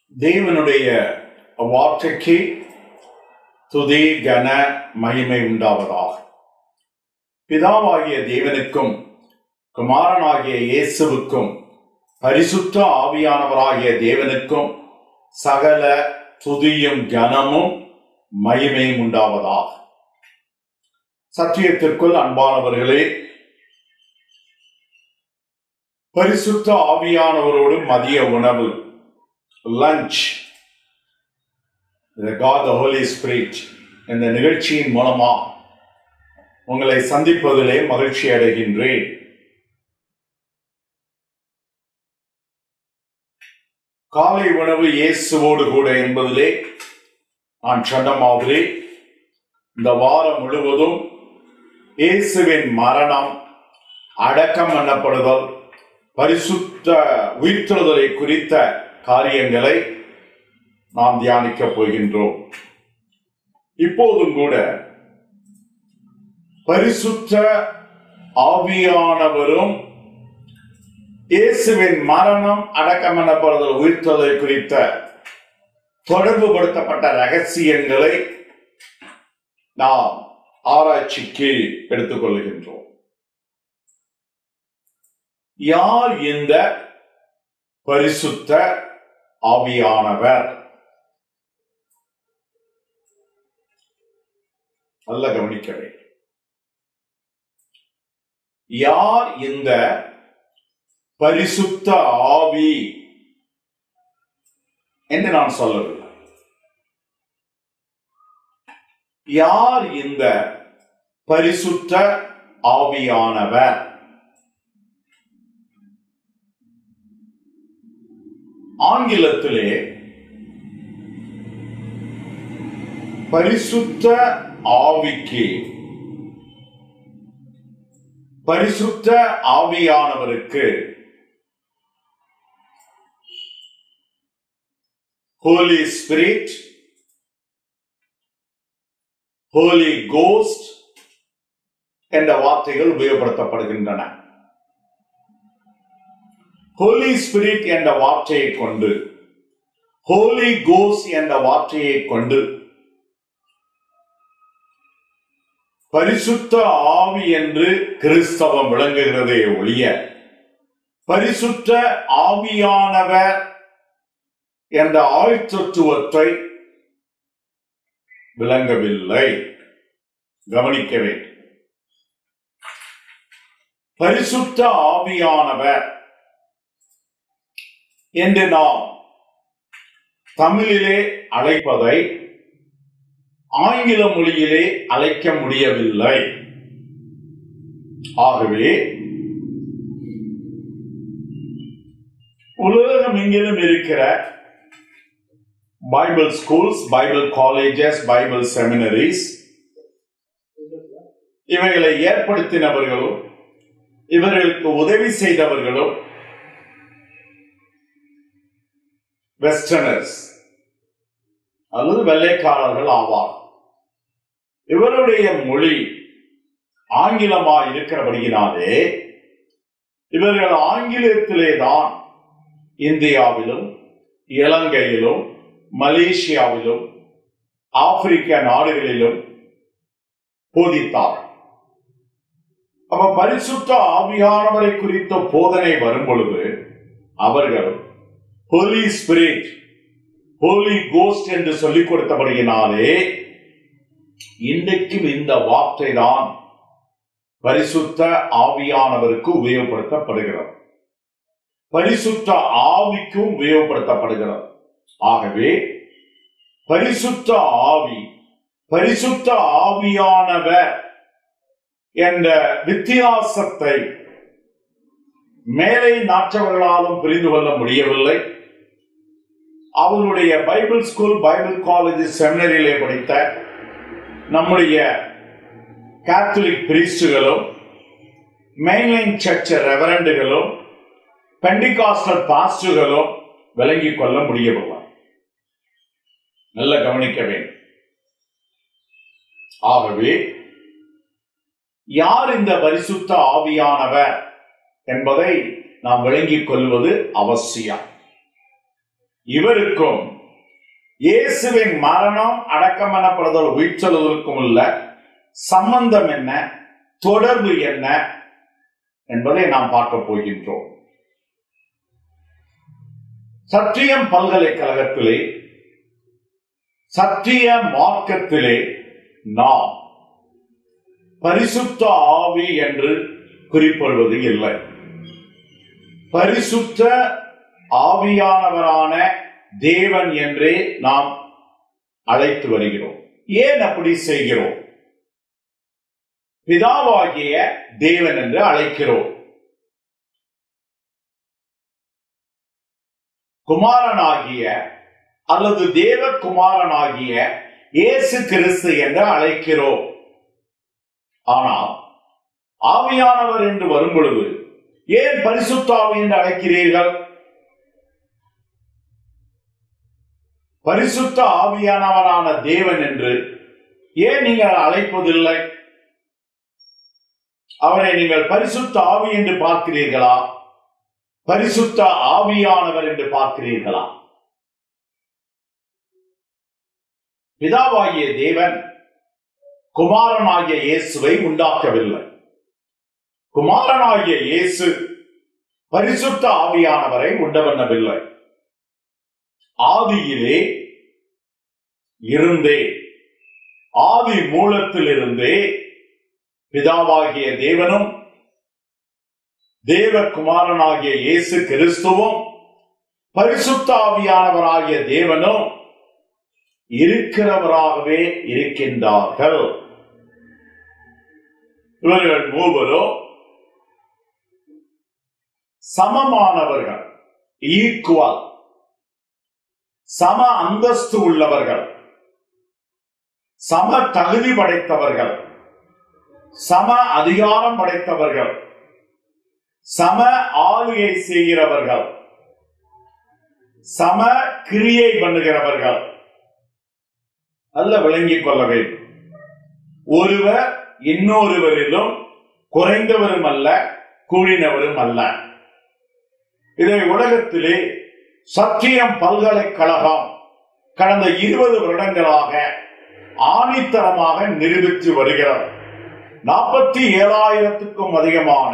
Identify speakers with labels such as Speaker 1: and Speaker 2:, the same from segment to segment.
Speaker 1: தேவனுடைய வார்த்தைக்கு துதி கன மகிமை உண்டாவதாக பிதாவாகிய தேவனுக்கும் குமாரனாகிய இயேசுவுக்கும் பரிசுத்த ஆவியானவராகிய தேவனுக்கும் சகல துதியும் கனமும் மகிமையும் உண்டாவதாக சத்தியத்திற்குள் அன்பானவர்களே பரிசுத்த ஆவியானவரோடு மதிய உணவு lunch God the Holy Spirit இந்த நிகழ்ச்சியின் மூலமா உங்களை சந்திப்பதிலே மகிழ்ச்சி அடைகின்றேன் காலை உணவு இயேசுவோடு கூட என்பதிலே நான் சொன்ன மாதிரி இந்த வாரம் முழுவதும் இயேசுவின் மரணம் அடக்கம் பண்ணப்படுதல் பரிசுத்த உயிர்த்தெழுதலை குறித்த காரியங்களை நாம் தியானிக்க போகின்றோம் இப்போதும் கூட பரிசுத்த ஆவியானவரும் இயேசுவின் மரணம் அடக்கம் எனப்படுதல் உயிர்த்தலை குறித்த தொடர்பு படுத்தப்பட்ட ரகசியங்களை நாம் ஆராய்ச்சிக்கு எடுத்துக்கொள்கின்றோம் யார் இந்த பரிசுத்த ஆவியானவர் நல்ல கவனிக்க வேண்டும் யார் இந்த பரிசுத்த ஆவி என்று நான் சொல்லவில்லை யார் இந்த பரிசுத்த ஆவியானவர் ஆங்கிலத்திலே பரிசுத்த ஆவிக்கு பரிசுத்த ஆவியானவருக்கு ஹோலி ஸ்பிரிட் ஹோலி கோஸ்ட் என்ற வார்த்தைகள் உபயோகப்படுத்தப்படுகின்றன ஹோலி ஸ்பிரிட் என்ற வார்த்தையை கொண்டு ஹோலி கோஸ் என்ற வார்த்தையை கொண்டு பரிசுத்த ஆவி என்று கிறிஸ்தவம் விளங்குகிறதே ஒழிய பரிசுத்த ஆவியானவர் என்ற ஆழ்த்தத்துவத்தை விளங்கவில்லை கவனிக்க வேண்டும் பரிசுத்த ஆவியானவர் என்று நாம் தமிழிலே அழைப்பதை ஆங்கில மொழியிலே அழைக்க முடியவில்லை ஆகவே உலகம் எங்கிலும் இருக்கிற Bible schools Bible colleges Bible seminaries இவைகளை ஏற்படுத்தினவர்களும் இவர்களுக்கு உதவி செய்தவர்களும் வெஸ்டர்னர்ஸ் அல்லது வெள்ளைக்காரர்கள் ஆவார் இவருடைய மொழி ஆங்கிலமா இருக்கிறபடியினாலே இவர்கள் ஆங்கிலத்திலே தான் இந்தியாவிலும் இலங்கையிலும் மலேசியாவிலும் ஆப்பிரிக்க நாடுகளிலும் போதித்தார் அப்ப பரிசுத்த ஆவியானவரை குறித்த போதனை வரும் பொழுது அவர்கள் ஹோலி ஸ்பிரிட் ஹோலி கோஸ்ட் என்று சொல்லிக் கொடுத்தபடியினாலே இன்றைக்கும் இந்த வார்த்தை தான் பரிசுத்த ஆவியானவருக்கு உபயோகப்படுத்தப்படுகிறது பரிசுத்த ஆவிக்கும் உபயோகப்படுத்தப்படுகிறது ஆகவே பரிசுத்த ஆவி பரிசுத்த ஆவியானவர் என்ற வித்தியாசத்தை மேலை நாற்றவர்களாலும் புரிந்து கொள்ள முடியவில்லை அவர்களுடைய பைபிள் ஸ்கூல் பைபிள் காலேஜ் செமினரியிலே படித்த நம்முடைய கேத்தலிக் பிரீஸ்டுகளும் மெயின்லைன் சர்ச் ரெவரண்டுகளும் பெண்டிகாஸ்டல் பாஸ்டுகளும் விளங்கிக் கொள்ள முடியவில்லை நல்ல கவனிக்க வேண்டும் ஆகவே யார் இந்த பரிசுத்த ஆவியானவர் என்பதை நாம் விளங்கிக் கொள்வது அவசியம் இவருக்கும் இயேசுவின் மரணம் அடக்கம் எனப்படுதல் உயிர்ச்செலுதலுக்கும் உள்ள சம்பந்தம் என்ன தொடர்பு என்ன என்பதை நாம் பார்க்க போகின்றோம் சத்தியம் பல்கலைக்கழகத்திலே சத்திய மார்க்கத்திலே நாம் பரிசுத்த ஆவி என்று குறிப்பிடுவது இல்லை பரிசுத்த ஆவியானவரான தேவன் என்றே நாம் அழைத்து வருகிறோம் ஏன் அப்படி செய்கிறோம் பிதாவாகிய தேவன் என்று அழைக்கிறோம் குமாரனாகிய அல்லது தேவகுமாரனாகிய இயேசு கிறிஸ்து என்று அழைக்கிறோம் ஆனால் ஆவியானவர் என்று வரும் பொழுது ஏன் பரிசுத்தாவி என்று அழைக்கிறீர்கள் பரிசுத்த ஆவியானவரான தேவன் என்று ஏன் நீங்கள் அழைப்பதில்லை அவரை நீங்கள் பரிசுத்த ஆவி என்று பார்க்கிறீர்களா பரிசுத்த ஆவியானவர் என்று பார்க்கிறீர்களா பிதாவாகிய தேவன் குமாரனாகிய இயேசுவை உண்டாக்கவில்லை குமாரனாகிய இயேசு பரிசுத்த ஆவியானவரை உண்டவண்ணவில்லை ஆதியிலே இருந்தே ஆதி மூலத்திலிருந்தே பிதாவாகிய தேவனும் தேவகுமாரனாகிய இயேசு கிறிஸ்துவும் பரிசுத்த ஆவியானவராகிய தேவனும் இருக்கிறவராகவே இருக்கின்றார்கள் இவர்கள் மூவரும் சமமானவர்கள் ஈக்குவல் சம அந்தஸ்து உள்ளவர்கள் சம தகுதி படைத்தவர்கள் சம அதிகாரம் படைத்தவர்கள் சம ஆளுகை செய்கிறவர்கள் சம கிரியை பண்ணுகிறவர்கள் அல்ல விளங்கிக் கொள்ள வேண்டும் ஒருவர் இன்னொருவரிலும் குறைந்தவரும் அல்ல கூடினவரும் அல்ல இதை உலகத்திலே சத்தியம் பல்கலைக்கழகம் கடந்த இருபது வருடங்களாக ஆணித்தரமாக நிரூபித்து வருகிறது நாற்பத்தி ஏழாயிரத்துக்கும் அதிகமான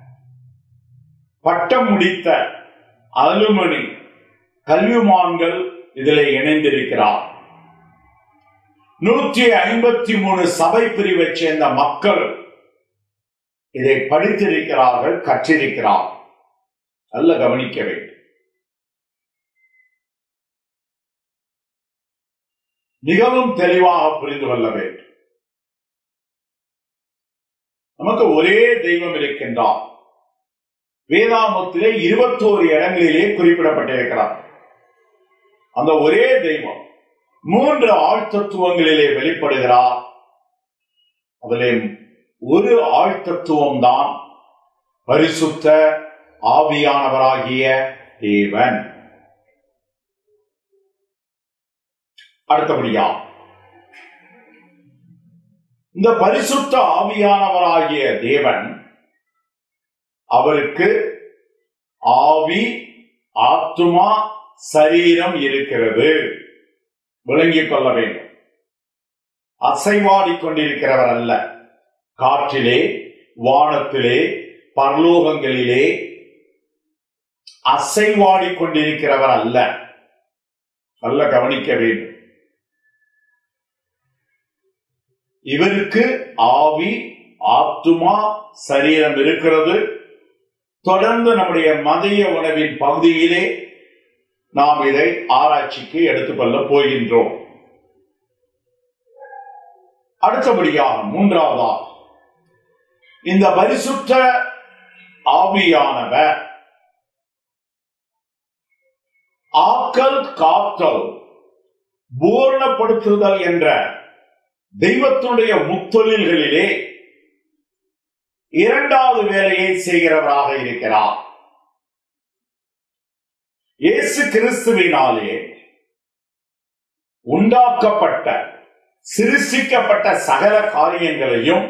Speaker 1: பட்டம் முடித்த அலுமணி கல்விமான்கள் இதில் இணைந்திருக்கிறார் நூற்றி ஐம்பத்தி மூணு சபை பிரிவை சேர்ந்த மக்கள் இதை படித்திருக்கிறார்கள் கற்றிருக்கிறார் நல்ல கவனிக்க வேண்டும் மிகவும் தெளிவாக புரிந்து கொள்ள வேண்டும் நமக்கு ஒரே தெய்வம் இருக்கின்றார் வேதாமத்திலே இருபத்தோரு இடங்களிலே குறிப்பிடப்பட்டிருக்கிறார் அந்த ஒரே தெய்வம் மூன்று ஆழ்த்தத்துவங்களிலே வெளிப்படுகிறார் அதிலே ஒரு ஆழ்த்தத்துவம் தான் பரிசுத்த ஆவியானவராகிய தேவன் அடுத்தபடியா இந்த பரிசுத்த ஆவியானவராகிய தேவன் அவருக்கு ஆவி ஆத்துமா சரீரம் இருக்கிறது விளங்கிக் கொள்ள வேண்டும் அசைவாடிக் கொண்டிருக்கிறவர் அல்ல காற்றிலே வானத்திலே பரலோகங்களிலே அசைவாடிக் கொண்டிருக்கிறவர் அல்ல நல்ல கவனிக்க வேண்டும் இவருக்கு ஆவி ஆத்துமா சரீரம் இருக்கிறது தொடர்ந்து நம்முடைய மதிய உணவின் பகுதியிலே நாம் இதை ஆராய்ச்சிக்கு எடுத்துக்கொள்ள போகின்றோம் அடுத்தபடியாக மூன்றாவதாக இந்த பரிசுத்த ஆவியானவர் ஆக்கல் காத்தல் பூரணப்படுத்துதல் என்ற தெய்வத்தினுடைய முத்தொழில்களிலே இரண்டாவது வேலையை செய்கிறவராக இருக்கிறார் இயேசு கிறிஸ்துவினாலே உண்டாக்கப்பட்ட சிருஷ்டிக்கப்பட்ட சகல காரியங்களையும்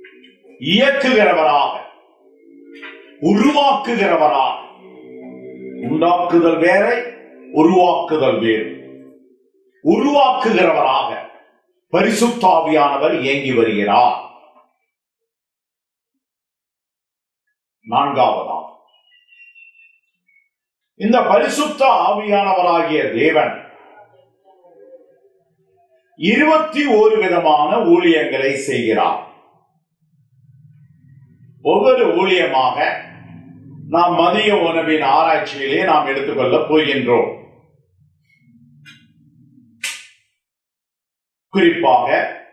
Speaker 1: இயக்குகிறவராக உருவாக்குகிறவராக உண்டாக்குதல் வேற உருவாக்குதல் வேறு உருவாக்குகிறவராக பரிசுத்தாவியானவர் இயங்கி வருகிறார் நான்காவதாம் இந்த பரிசுத்த ஆவியானவராகிய தேவன் இருபத்தி ஒரு விதமான ஊழியங்களை செய்கிறார் ஒவ்வொரு ஊழியமாக நாம் மதிய உணவின் ஆராய்ச்சியிலே நாம் எடுத்துக்கொள்ளப் போகின்றோம் குறிப்பாக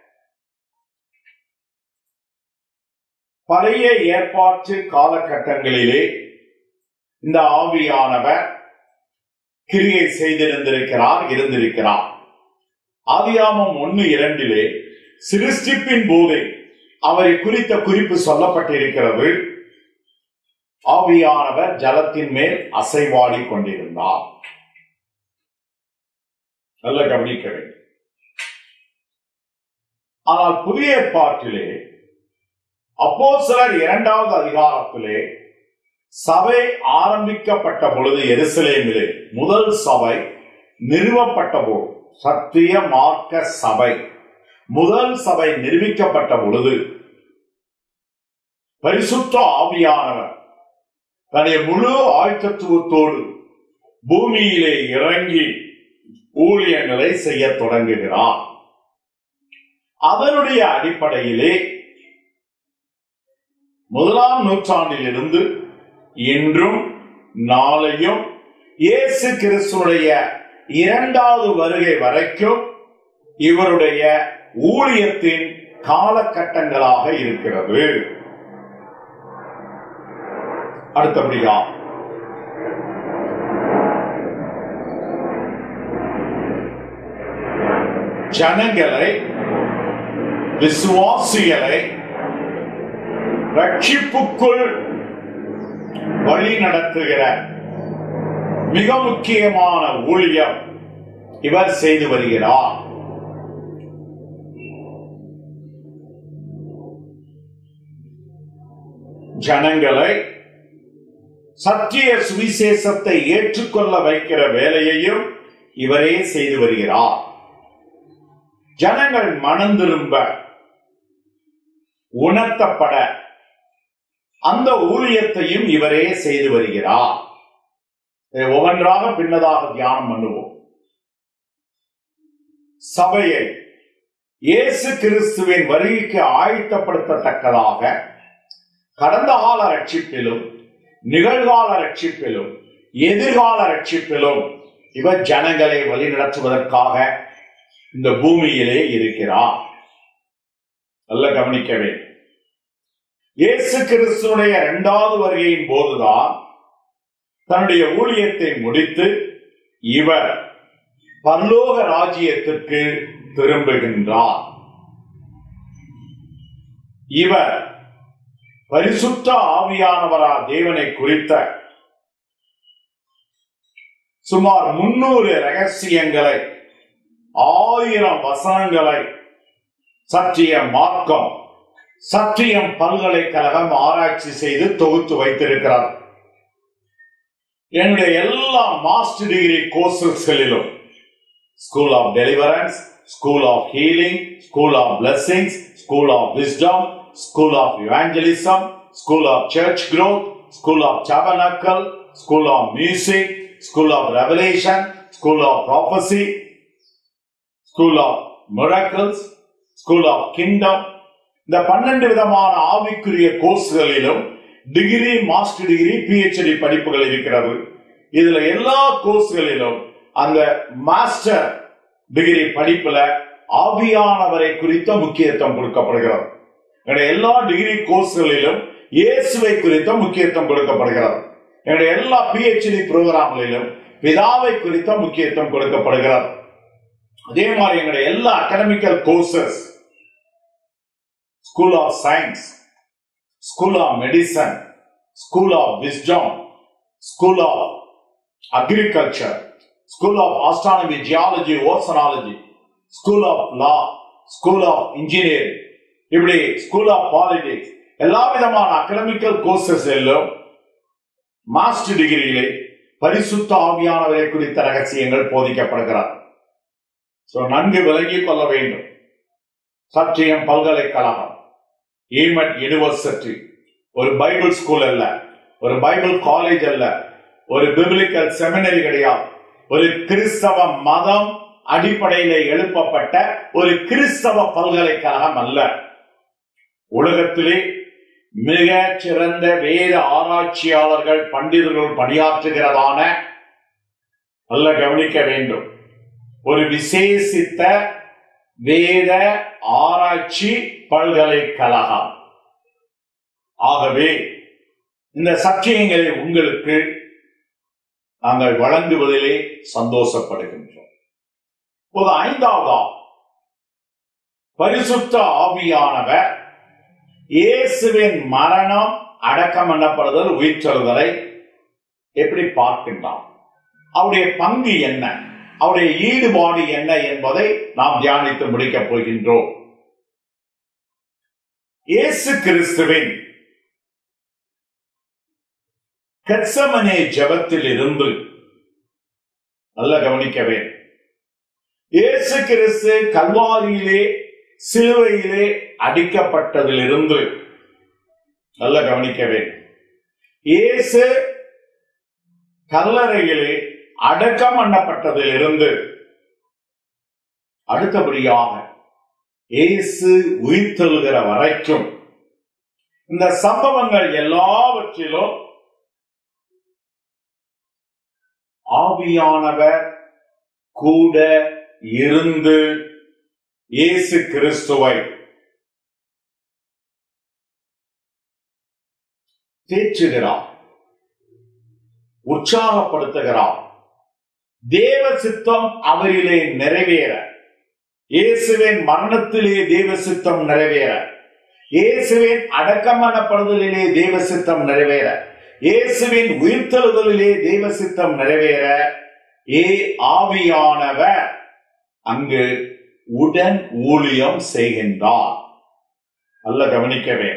Speaker 1: பழைய ஏற்பாட்டு காலகட்டங்களிலே இந்த ஆவியானவர் கிரியை செய்திருந்திருக்கிறார் இருந்திருக்கிறார் ஆதியாமம் ஒன்னு இரண்டிலே சிருஷ்டிப்பின் போதே அவரை குறித்த குறிப்பு சொல்லப்பட்டிருக்கிறது ஆவியானவர் ஜலத்தின் மேல் அசைவாடி கொண்டிருந்தார் நல்ல கவனிக்க வேண்டும் ஆனால் புதிய ஏற்பாட்டிலே அப்போ சிலர் இரண்டாவது அதிகாரத்திலே சபை ஆரம்பிக்கப்பட்ட பொழுது எருசலேமிலே முதல் சபை நிறுவப்பட்ட போது சத்திய மார்க்க சபை முதல் சபை நிரூபிக்கப்பட்ட பொழுது பரிசுத்த ஆவியானவர் தன்னுடைய முழு ஆழ்த்தத்துவத்தோடு பூமியிலே இறங்கி ஊழியங்களை செய்ய தொடங்குகிறார் அதனுடைய அடிப்படையிலே முதலாம் நூற்றாண்டிலிருந்து இன்றும் நாளையும் இயேசு கிறிஸ்துடைய இரண்டாவது வருகை வரைக்கும் இவருடைய ஊழியத்தின் காலகட்டங்களாக இருக்கிறது அடுத்தபடியா ஜனங்களை விசுவாசிகளை ரட்சிப்புக்குள் வழி நடத்துகிற மிக முக்கியமான ஊழியம் இவர் செய்து வருகிறார் ஜனங்களை சத்திய சுவிசேஷத்தை ஏற்றுக்கொள்ள வைக்கிற வேலையையும் இவரே செய்து வருகிறார் ஜனங்கள் மனம் திரும்ப உணர்த்தப்பட அந்த ஊழியத்தையும் இவரே செய்து வருகிறார் இதை ஒவ்வொன்றாக பின்னதாக தியானம் பண்ணுவோம் சபையை இயேசு கிறிஸ்துவின் வருகைக்கு ஆயத்தப்படுத்தத்தக்கதாக கடந்த கால ரட்சிப்பிலும் நிகழ்கால ரட்சிப்பிலும் எதிர்கால ரட்சிப்பிலும் இவர் ஜனங்களை வழிநடத்துவதற்காக இந்த பூமியிலே இருக்கிறார் நல்ல கவனிக்கவே இயேசு கிறிஸ்துடைய இரண்டாவது வருகையின் போதுதான் தன்னுடைய ஊழியத்தை முடித்து இவர் பரலோக ராஜ்யத்திற்கு திரும்புகின்றார் இவர் பரிசுத்த ஆவியானவரா தேவனை குறித்த சுமார் முன்னூறு ரகசியங்களை ஆயிரம் வசனங்களை சற்றிய மார்க்கம் சத்தியம் பல்கலைக்கழகம் ஆராய்ச்சி செய்து தொகுத்து வைத்திருக்கிறார் என்னுடைய எல்லா மாஸ்டர் டிகிரி கோர்சஸ்களிலும் school of deliverance school of healing school of blessings school of wisdom school of evangelism school of church growth school of tabernacle school of music school of revelation school of prophecy school of miracles school of kingdom இந்த பன்னெண்டு விதமான ஆவிக்குரிய கோர்ஸ்களிலும் degree master degree PhD படிப்புகள் இருக்கிறது இதுல எல்லா கோர்ஸ்களிலும் அந்த மாஸ்டர் டிகிரி படிப்புல ஆவியானவரை குறித்த முக்கியத்துவம் கொடுக்கப்படுகிறது என்னுடைய எல்லா டிகிரி கோர்ஸ்களிலும் இயேசுவை குறித்த முக்கியத்துவம் கொடுக்கப்படுகிறது என்னுடைய எல்லா பிஹெச்டி புரோகிராம்களிலும் பிதாவை குறித்த முக்கியத்துவம் கொடுக்கப்படுகிறது அதே மாதிரி எங்களுடைய எல்லா academical courses school of science school of medicine school of wisdom school of agriculture school of astronomy geology oceanology school of law school of engineering இப்படி ஸ்கூல் ஆஃப் பாலிடிக்ஸ் எல்லா விதமான அகடமிக்கல் கோர்சஸ் எல்லாம் மாஸ்டர் டிகிரியிலே பரிசுத்த ஆவியானவரை குறித்த ரகசியங்கள் போதிக்கப்படுகிறது so நன்கு விளங்கிக் கொள்ள வேண்டும் சத்தியம் பல்கலைக்கழகம் ஈமட் யூனிவர்சிட்டி ஒரு பைபிள் ஸ்கூல் அல்ல ஒரு பைபிள் காலேஜ் அல்ல ஒரு பிபிலிக்கல் செமினரி கிடையாது ஒரு கிறிஸ்தவ மதம் அடிப்படையில எழுப்பப்பட்ட ஒரு கிறிஸ்தவ பல்கலைக்கழகம் அல்ல உலகத்திலே மிக சிறந்த வேத ஆராய்ச்சியாளர்கள் பண்டிதர்கள் பணியாற்றுகிறதான நல்ல கவனிக்க வேண்டும் ஒரு விசேஷித்த வேத ஆராய்ச்சி பல்கலைக்கழகம் ஆகவே இந்த சத்தியங்களை உங்களுக்கு நாங்கள் வழங்குவதிலே சந்தோஷப்படுகின்றோம் இப்போது ஐந்தாவதா பரிசுத்த ஆவியானவர் இயேசுவின் மரணம் அடக்கம் பண்ணப்படுதல் உயிர்த்தெழுதலை எப்படி பார்க்கின்றான் அவருடைய பங்கு என்ன அவருடைய ஈடுபாடு என்ன என்பதை நாம் தியானித்து முடிக்கப் போகின்றோம் இயேசு கிறிஸ்துவின் கெத்சமனே ஜபத்தில் இருந்து நல்ல கவனிக்க வேண்டும் இயேசு கிறிஸ்து கல்வாரியிலே சிலுவையிலே அடிக்கப்பட்டதிலிருந்து நல்ல கவனிக்க வேண்டும் இயேசு கல்லறையிலே அடக்கம் பண்ணப்பட்டதிலிருந்து அடுத்தபடியாக இயேசு உயிர்த்தெழுகிற வரைக்கும் இந்த சம்பவங்கள் எல்லாவற்றிலும் ஆவியானவர் கூட இருந்து இயேசு கிறிஸ்துவை தேற்றுகிறார் உற்சாகப்படுத்துகிறார் தேவ சித்தம் அவரிலே நிறைவேற இயேசுவின் மரணத்திலே தேவ சித்தம் நிறைவேற இயேசுவின் அடக்கம் பண்ணப்படுதலிலே தேவ சித்தம் நிறைவேற இயேசுவின் உயிர்த்தெழுதலிலே தேவ சித்தம் நிறைவேற ஏ ஆவியானவர் அங்கு உடன் ஊழியம் செய்கின்றார் நல்ல கவனிக்கவே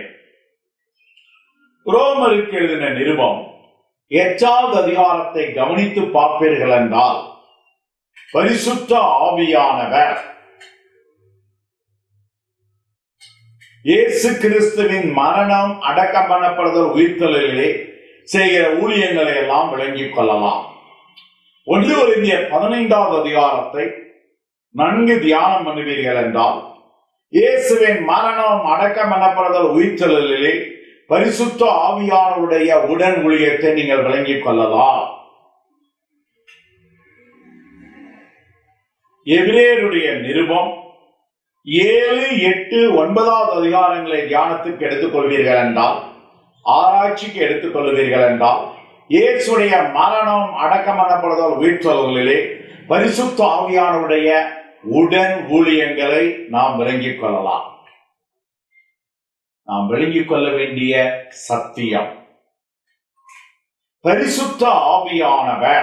Speaker 1: ரோமருக்கு எழுதின நிருபம் எட்டாவது அதிகாரத்தை கவனித்து பார்ப்பீர்கள் என்றால் பரிசுத்த ஆவியானவர் இயேசு கிறிஸ்துவின் மரணம் அடக்கம் பண்ணப்படுதல் உயிர்த்தலிலே செய்கிற ஊழியங்களை எல்லாம் விளங்கிக் கொள்ளலாம் ஒன்று ஒரு இந்திய பதினைந்தாவது அதிகாரத்தை நன்கு தியானம் பண்ணுவீர்கள் என்றால் இயேசுவின் மரணம் அடக்கம் எனப்படுதல் உயிர்த்தலிலே பரிசுத்த ஆவியானவருடைய உடன் ஊழியத்தை நீங்கள் விளங்கிக் கொள்ளலாம் எபிரேயருடைய நிருபம் ஏழு எட்டு ஒன்பதாவது அதிகாரங்களை தியானத்துக்கு எடுத்துக் கொள்வீர்கள் என்றால் ஆராய்ச்சிக்கு எடுத்துக் கொள்வீர்கள் என்றால் இயேசுடைய மரணம் அடக்கம் எனப்படுதல் உயிர்த்தலிலே பரிசுத்த ஆவியானவருடைய உடன் ஊழியங்களை நாம் விளங்கிக் கொள்ளலாம் நாம் விளங்கிக் கொள்ள வேண்டிய சத்தியம் பரிசுத்த ஆவியானவர்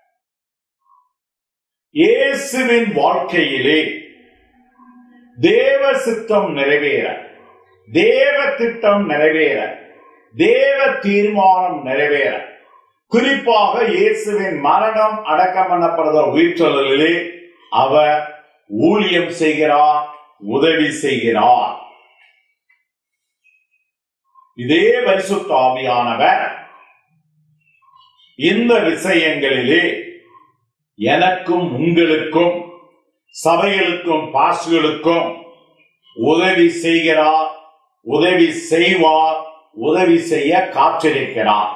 Speaker 1: இயேசுவின் வாழ்க்கையிலே தேவ சித்தம் நிறைவேற தேவ திட்டம் நிறைவேற தேவ தீர்மானம் நிறைவேற குறிப்பாக இயேசுவின் மரணம் அடக்கம் பண்ணப்படுதல் உயிர்த்தலிலே அவர் ஊழியம் செய்கிறார் உதவி செய்கிறார் இதே பரிசுத்த ஆவியானவர் இந்த விஷயங்களிலே எனக்கும் உங்களுக்கும் சபைகளுக்கும் பாஸ்களுக்கும் உதவி செய்கிறார் உதவி செய்வார் உதவி செய்ய காற்றிருக்கிறார்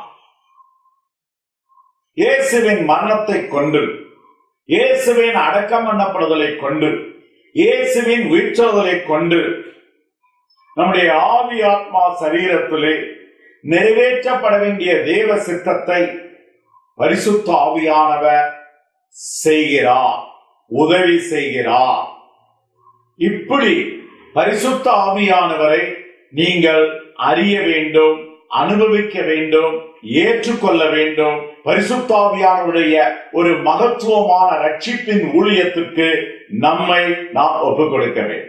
Speaker 1: இயேசுவின் மரணத்தை கொண்டு இயேசுவின் அடக்கம் பண்ணப்படுதலை கொண்டு இயேசுவின் உயிர்ச்சொல்தலை கொண்டு நம்முடைய ஆவி ஆத்மா சரீரத்திலே நிறைவேற்றப்பட வேண்டிய தேவ சித்தத்தை பரிசுத்த ஆவியானவர் செய்கிறார் உதவி செய்கிறார் இப்படி பரிசுத்த ஆவியானவரை நீங்கள் அறிய வேண்டும் அனுபவிக்க வேண்டும் ஏற்றுக்கொள்ள வேண்டும் பரிசுத்தாவியானுடைய ஒரு மகத்துவமான ரட்சிப்பின் ஊழியத்துக்கு நம்மை நாம் ஒப்புக் கொடுக்க வேண்டும்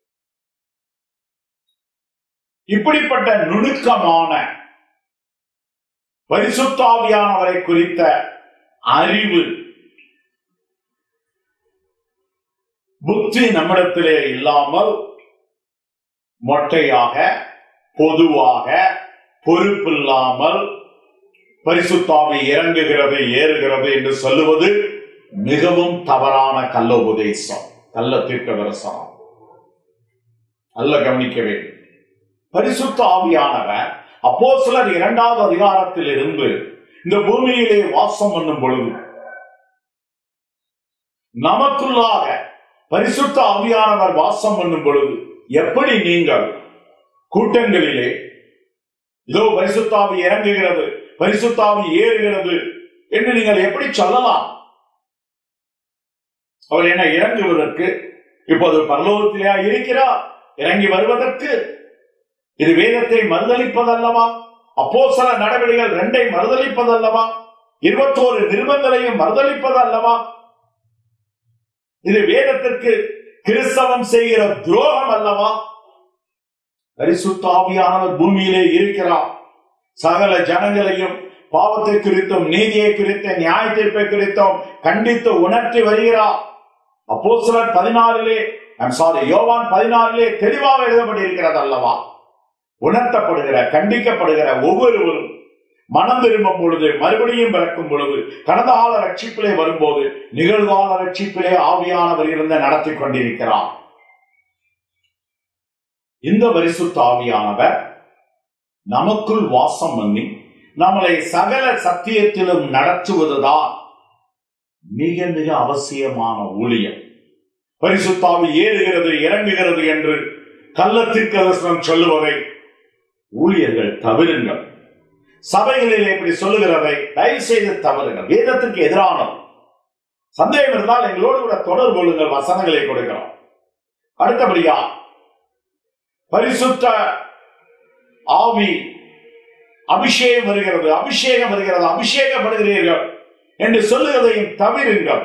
Speaker 1: இப்படிப்பட்ட நுணுக்கமான பரிசுத்தாவியானவரை குறித்த அறிவு புத்தி நம்மிடத்திலே இல்லாமல் மொட்டையாக பொதுவாக பொறுப்பில்லாமல் பரிசுத்தாவி இறங்குகிறது ஏறுகிறது என்று சொல்லுவது மிகவும் தவறான கள்ள உபதேசம் கள்ள தீர்க்க தரிசனம் நல்ல கவனிக்க வேண்டும் பரிசுத்த ஆவியானவர் அப்போ சிலர் இரண்டாவது அதிகாரத்தில் இருந்து இந்த பூமியிலே வாசம் பண்ணும் பொழுது நமக்குள்ளாக பரிசுத்த ஆவியானவர் வாசம் பண்ணும் பொழுது எப்படி நீங்கள் கூட்டங்களிலே இதோ பரிசுத்தாவி இறங்குகிறது பரிசுத்தாவி ஏறுகிறது என்று நீங்கள் எப்படி சொல்லலாம் அவர் என்ன இறங்குவதற்கு இப்போது பரலோகத்திலேயா இருக்கிறார் இறங்கி வருவதற்கு இது வேதத்தை மறுதளிப்பதல்லவா அப்போ சில நடவடிக்கைகள் ரெண்டை மறுதளிப்பதல்லவா இருபத்தோரு நிருபங்களையும் மறுதளிப்பதல்லவா இது வேதத்திற்கு கிறிஸ்தவம் செய்கிற துரோகம் அல்லவா பரிசுத்தாவியானவர் பூமியிலே இருக்கிறார் சகல ஜனங்களையும் பாவத்தை குறித்தும் நீதியை குறித்த நியாய தீர்ப்பை குறித்தும் கண்டித்து உணர்த்தி வருகிறார் அப்போ சிலர் பதினாறிலே சாரி யோவான் பதினாறிலே தெளிவாக எழுதப்பட்டிருக்கிறது அல்லவா உணர்த்தப்படுகிற கண்டிக்கப்படுகிற ஒவ்வொருவரும் மனம் திரும்பும் பொழுது மறுபடியும் பிறக்கும் பொழுது கடந்த கால ரட்சிப்பிலே வரும்போது நிகழ்கால ரட்சிப்பிலே ஆவியானவர் இருந்து நடத்தி கொண்டிருக்கிறார் இந்த பரிசுத்த ஆவியானவர் நமக்குள் வாசம் பண்ணி நம்மளை சகல சத்தியத்திலும் நடத்துவதுதான் மிக மிக அவசியமான ஊழியம் பரிசுத்தாவி ஏறுகிறது இறங்குகிறது என்று கள்ளத்திற்கு தரிசனம் சொல்லுவதை ஊழியர்கள் தவிருங்கள் சபைகளில் இப்படி சொல்லுகிறதை தயவு செய்து தவறுங்கள் வேதத்திற்கு எதிரானது சந்தேகம் இருந்தால் எங்களோடு கூட தொடர்பு கொள்ளுங்கள் வசனங்களை கொடுக்கிறோம் அடுத்தபடியா பரிசுத்த ஆவி அபிஷேகம் வருகிறது அபிஷேகம் வருகிறது அபிஷேகப்படுகிறீர்கள் என்று சொல்லுவதையும் தவிருங்கள்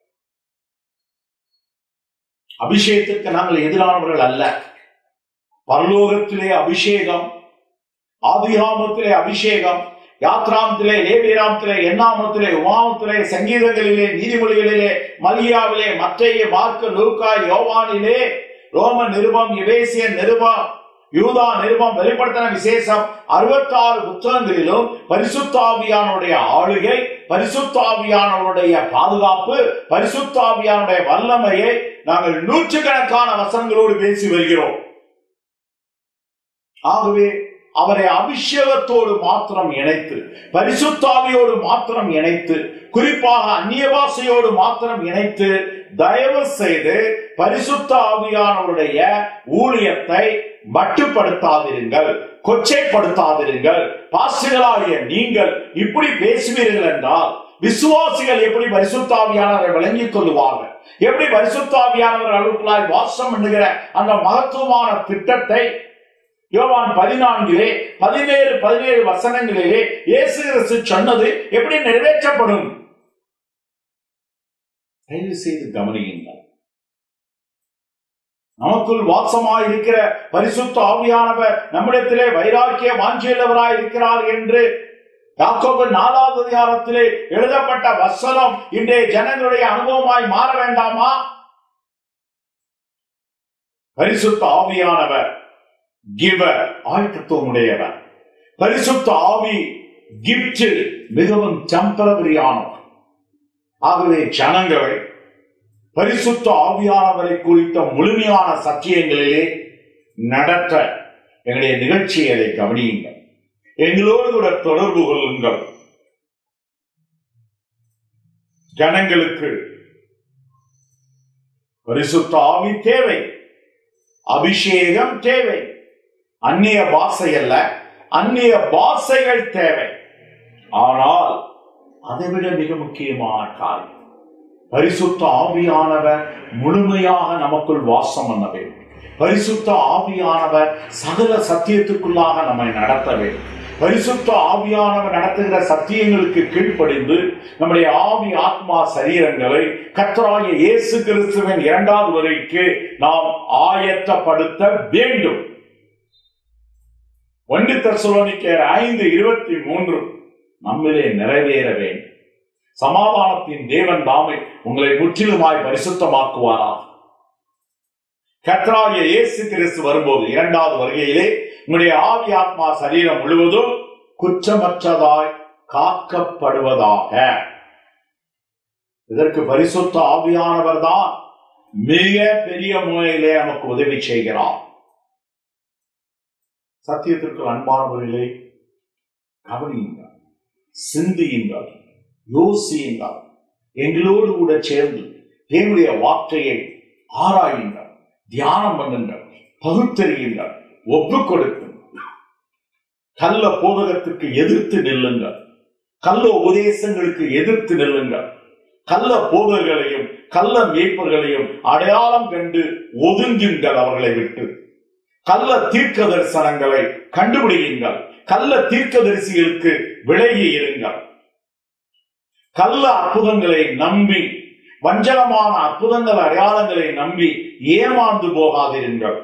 Speaker 1: அபிஷேகத்திற்கு நாங்கள் எதிரானவர்கள் அல்ல பரலோகத்திலே அபிஷேகம் ஆதிகாமத்திலே அபிஷேகம் யாத்ராமத்திலே லேபிராமத்திலே எண்ணாமத்திலே உமாமத்திலே சங்கீதங்களிலே நீதிமொழிகளிலே மல்கியாவிலே மற்றைய மார்க்க லூக்கா யோவானிலே ரோம நிருபம் எபேசியன் நிருபம் யூதா நிருபம் வெளிப்படுத்தின விசேஷம் அறுபத்தாறு புத்தகங்களிலும் பரிசுத்தாவியானுடைய ஆளுகை பரிசுத்தாவியானவருடைய பாதுகாப்பு பரிசுத்தாவியானுடைய வல்லமையை நாங்கள் நூற்றுக்கணக்கான வசனங்களோடு பேசி வருகிறோம் ஆகவே அவரை அபிஷேகத்தோடு மாத்திரம் இணைத்து பரிசுத்தாவியோடு மாத்திரம் இணைத்து குறிப்பாக அந்நிய பாஷையோடு மாத்திரம் இணைத்து தயவு செய்து பரிசுத்த ஆவியானவருடைய ஊழியத்தை மட்டுப்படுத்தாதிருங்கள் கொச்சைப்படுத்தாதிருங்கள் பாசிகளாகிய நீங்கள் இப்படி பேசுவீர்கள் என்றால் விசுவாசிகள் எப்படி பரிசுத்தாவியானவரை விளங்கிக் கொள்ளுவார்கள் எப்படி பரிசுத்தாவியானவர் அழுக்களாய் வாசம் பண்ணுகிற அந்த மகத்துவமான திட்டத்தை யோவான் பதினான்கிலே பதினேழு பதினேழு வசனங்களிலே இயேசு கிறிஸ்து சொன்னது எப்படி நிறைவேற்றப்படும் தயவு செய்து கவனியுங்கள் நமக்குள் வாசமாய் இருக்கிற பரிசுத்த ஆவியானவர் நம்மிடத்திலே வைராக்கிய வாஞ்சியுள்ளவராய் இருக்கிறார் என்று யாக்கோபு நாலாவது அதிகாரத்திலே எழுதப்பட்ட வசனம் இன்றைய ஜனங்களுடைய அனுபவமாய் மாற வேண்டாமா பரிசுத்த ஆவியானவர் கிவர் ஆழ்த்தத்துவம் உடையவர் பரிசுத்த ஆவி கிப்ட் மிகவும் டெம்பரவரியானவர் ஆகவே ஜனங்களை பரிசுத்த ஆவியானவரை குறித்த முழுமையான சத்தியங்களிலே நடத்த எங்களுடைய நிகழ்ச்சிகளை கவனியுங்கள் எங்களோடு கூட தொடர்பு கொள்ளுங்கள் ஜனங்களுக்கு பரிசுத்த ஆவி தேவை அபிஷேகம் தேவை அந்நிய பாஷை அல்ல அந்நிய பாஷைகள் தேவை ஆனால் அதைவிட மிக முக்கியமான காரியம் பரிசுத்த ஆவியானவர் முழுமையாக நமக்குள் வாசம் பண்ண வேண்டும் பரிசுத்த ஆவியானவர் சகல சத்தியத்துக்குள்ளாக நம்மை நடத்த வேண்டும் பரிசுத்த ஆவியானவர் நடத்துகிற சத்தியங்களுக்கு கீழ்ப்படிந்து நம்முடைய ஆவி ஆத்மா சரீரங்களை கத்தராகிய இயேசு கிறிஸ்துவின் இரண்டாவது வரைக்கு நாம் ஆயத்தப்படுத்த வேண்டும் ஒன்று தசலோனிக்கர் ஐந்து இருபத்தி மூன்று நம்மிலே நிறைவேற வேண்டும் சமாதானத்தின் தேவன் தாமே உங்களை முற்றிலுமாய் பரிசுத்தமாக்குவாரா கத்ராய இயேசு கிறிஸ்து வரும்போது இரண்டாவது வருகையிலே உங்களுடைய ஆவி ஆத்மா சரீரம் முழுவதும் குற்றமற்றதாய் காக்கப்படுவதாக இதற்கு பரிசுத்த ஆவியானவர் தான் மிக பெரிய முறையிலே நமக்கு உதவி செய்கிறார் சத்தியத்திற்கு அன்பானவர்களே கவனியுங்கள் சிந்தியுங்கள் யோசியுங்கள் எங்களோடு கூட சேர்ந்து தேவனுடைய வார்த்தையை ஆராயுங்கள் தியானம் பண்ணுங்கள் பகுத்தறியுங்கள் ஒப்புக் கொடுக்குங்கள் கள்ள போதகத்துக்கு எதிர்த்து நில்லுங்கள் கள்ள உபதேசங்களுக்கு எதிர்த்து நில்லுங்கள் கள்ள போதர்களையும் கள்ள மேய்ப்பர்களையும் அடையாளம் கண்டு ஒதுங்குங்கள் அவர்களை விட்டு கள்ள தீர்க்க தரிசனங்களை கண்டுபிடியுங்கள் கள்ள தீர்க்கதரிசிகளுக்கு விலகி இருங்கள் கள்ள அற்புதங்களை நம்பி வஞ்சகமான அற்புதங்கள் அடையாளங்களை நம்பி ஏமாந்து போகாதிருங்கள்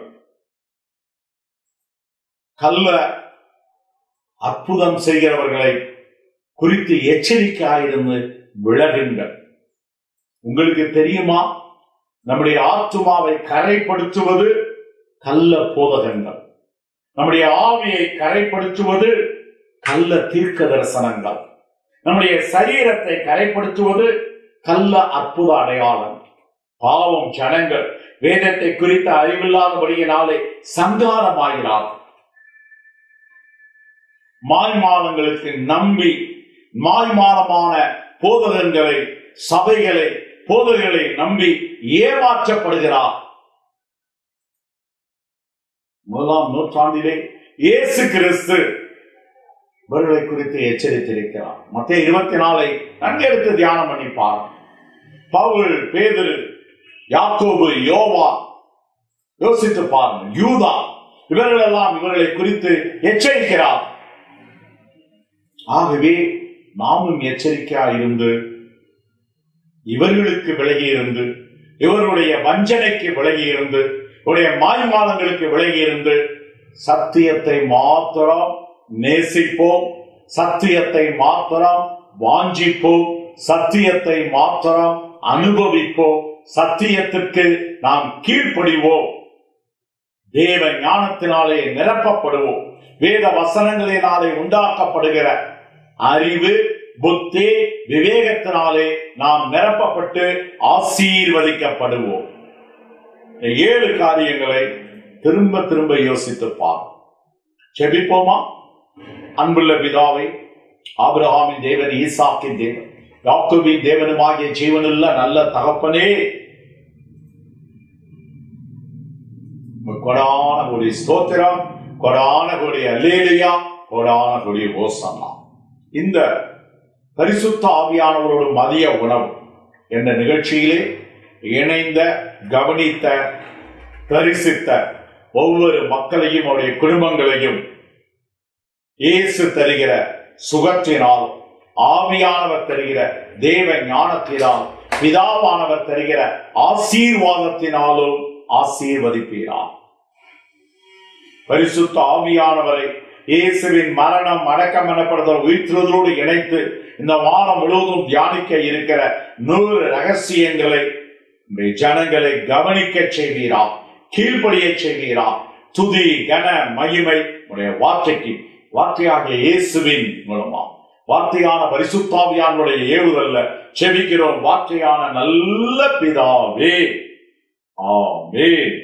Speaker 1: கள்ள அற்புதம் செய்கிறவர்களை குறித்து எச்சரிக்கையாயிருந்து விலகுங்கள் உங்களுக்கு தெரியுமா நம்முடைய ஆத்துமாவை கரைப்படுத்துவது கள்ள போதகங்கள் நம்முடைய ஆவியை கரைப்படுத்துவது கள்ள தீர்க்க தரிசனங்கள் நம்முடைய சரீரத்தை கரைப்படுத்துவது கள்ள அற்புத அடையாளம் பாவம் ஜனங்கள் வேதத்தை குறித்த அறிவில்லாதபடியினாலே சங்காரமாகிறார் மாய்மாலங்களுக்கு நம்பி மாய்மாலமான போதகங்களை சபைகளை போதகங்களை நம்பி ஏமாற்றப்படுகிறார் முதலாம் நூற்றாண்டிலே இயேசு கிறிஸ்து இவர்களை குறித்து எச்சரித்திருக்கிறார் மத்திய இருபத்தி நாலை நன்கெடுத்து தியானம் பண்ணி பாருங்க பவுல் பேதுரு யாக்கோபு யோவா யோசித்து பாருங்க யூதா இவர்கள் எல்லாம் இவர்களை குறித்து எச்சரிக்கிறார் ஆகவே நாமும் எச்சரிக்கையா இருந்து இவர்களுக்கு விலகி இருந்து இவருடைய வஞ்சனைக்கு விலகி இருந்து இவருடைய மாய்மாலங்களுக்கு விலகி இருந்து சத்தியத்தை மாத்திரம் நேசிப்போம் சத்தியத்தை மாத்திரம் வாஞ்சிப்போம் சத்தியத்தை மாத்திரம் அனுபவிப்போம் சத்தியத்திற்கு நாம் கீழ்ப்படிவோம் தேவ ஞானத்தினாலே நிரப்பப்படுவோம் வேத வசனங்களினாலே உண்டாக்கப்படுகிற அறிவு புத்தி விவேகத்தினாலே நாம் நிரப்பப்பட்டு ஆசீர்வதிக்கப்படுவோம் இந்த ஏழு காரியங்களை திரும்ப திரும்ப யோசித்து பார் செபிப்போமா அன்புள்ள பிதாவை ஆபிரகாமின் தேவன் ஈசாக்கின் தேவன் யாக்கோபின் தேவனுமாகிய ஜீவனுள்ள நல்ல தகப்பனே கொடான கொடி ஸ்தோத்திரம் கொடான கொடி அல்லேலியா கொடான கொடி ஓசன்னா இந்த பரிசுத்த ஆவியானவரோடு மதிய உணவு என்ற நிகழ்ச்சியிலே இணைந்த கவனித்த தரிசித்த ஒவ்வொரு மக்களையும் அவருடைய குடும்பங்களையும் இயேசு தருகிற சுகத்தினாலும் ஆவியானவர் தருகிற தேவ ஞானத்தினால் பிதாவானவர் தருகிற ஆசீர்வாதத்தினாலும் ஆசீர்வதிப்பீரார் பரிசுத்த ஆவியானவரை இயேசுவின் மரணம் அடக்கம் எனப்படுதல் உயிர்த்ததோடு இணைத்து இந்த வாரம் முழுவதும் தியானிக்க இருக்கிற நூறு ரகசியங்களை உம்முடைய ஜனங்களை கவனிக்க செய்வீரா கீழ்ப்படிய செய்வீரா துதி கன மகிமை உடைய வார்த்தைக்கு வார்த்தையாகிய இயேசுவின் மூலமா வார்த்தையான பரிசுத்தாவியானுடைய ஏவுதல்ல செவிக்கிறோம் வார்த்தையான நல்ல பிதாவே ஆமென்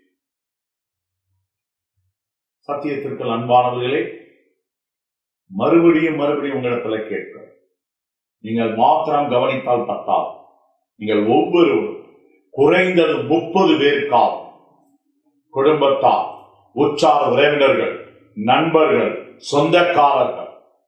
Speaker 1: சத்தியத்திற்கு அன்பானவர்களே மறுபடியும் மறுபடியும் உங்களிடத்துல கேட்கிறோம் நீங்கள் மாத்திரம் கவனித்தால் பத்தாது நீங்கள் ஒவ்வொருவரும் குறைந்தது முப்பது பேருக்கால் குடும்பத்தார் உற்சார உறவினர்கள் நண்பர்கள் சொந்தக்காரர்கள்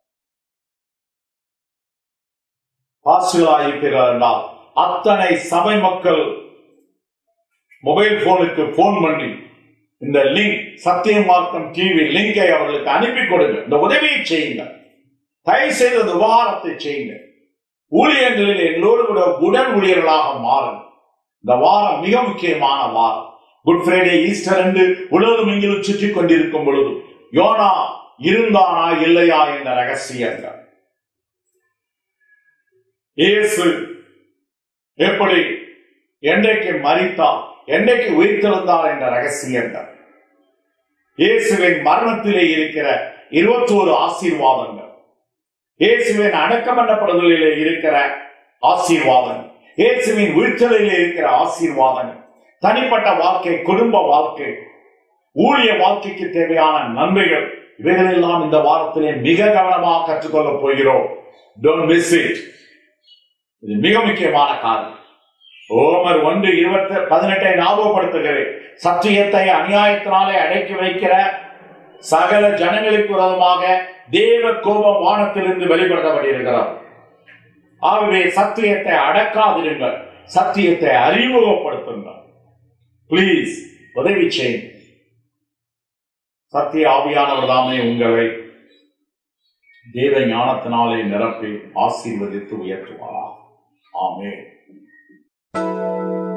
Speaker 1: பாசுகளாயிருப்பீர்கள் என்றால் அத்தனை சபை மக்கள் மொபைல் போனுக்கு போன் பண்ணி இந்த லிங்க் சத்திய மார்க்கம் டிவி லிங்கை அவர்களுக்கு அனுப்பி கொடுங்க இந்த உதவியை செய்யுங்க தயவு செய்து அந்த உபகாரத்தை செய்யுங்க ஊழியர்களில் எங்களோடு கூட உடன் ஊழியர்களாக மாறுங்க இந்த வாரம் மிக முக்கியமான வாரம் குட் ஃப்ரைடே ஈஸ்டர் என்று உலகம் எங்கிலும் சுற்றி கொண்டிருக்கும் பொழுது யோனா இருந்தானா இல்லையா என்ற ரகசியங்கள் இயேசு எப்படி என்றைக்கு மறித்தார் என்றைக்கு உயிர்த்தெழுந்தார் என்ற ரகசியங்கள் இயேசுவின் மரணத்திலே இருக்கிற இருபத்தோரு ஆசீர்வாதங்கள் இயேசுவின் அடக்கம் பண்ணப்படுதலிலே இருக்கிற ஆசீர்வாதங்கள் இயேசுவின் உயிர்த்தலில் இருக்கிற ஆசீர்வாதங்கள் தனிப்பட்ட வாழ்க்கை குடும்ப வாழ்க்கை ஊழிய வாழ்க்கைக்கு தேவையான நன்மைகள் இவைகளெல்லாம் இந்த வாரத்திலே மிக கவனமாக கற்றுக்கொள்ளப் போகிறோம் டோன்ட் மிஸ் இட் இது மிக முக்கியமான காரியம் ஓமர் ஒன்று இருபத்தி பதினெட்டை ஞாபகப்படுத்துகிறேன் சத்தியத்தை அநியாயத்தினாலே அடக்கி வைக்கிற சகல ஜனங்களுக்கு விரோதமாக தேவ கோபம் வானத்திலிருந்து வெளிப்படுத்தப்பட்டிருக்கிறார் ஆகவே சத்தியத்தை அடக்காதிருங்கள் சத்தியத்தை அறிமுகப்படுத்துங்கள் பிளீஸ் உதவி செய்யுங்கள் சத்திய ஆவியானவர் தாமே உங்களை தேவ ஞானத்தினாலே நிரப்பி ஆசீர்வதித்து உயர்த்துவாரா ஆமென்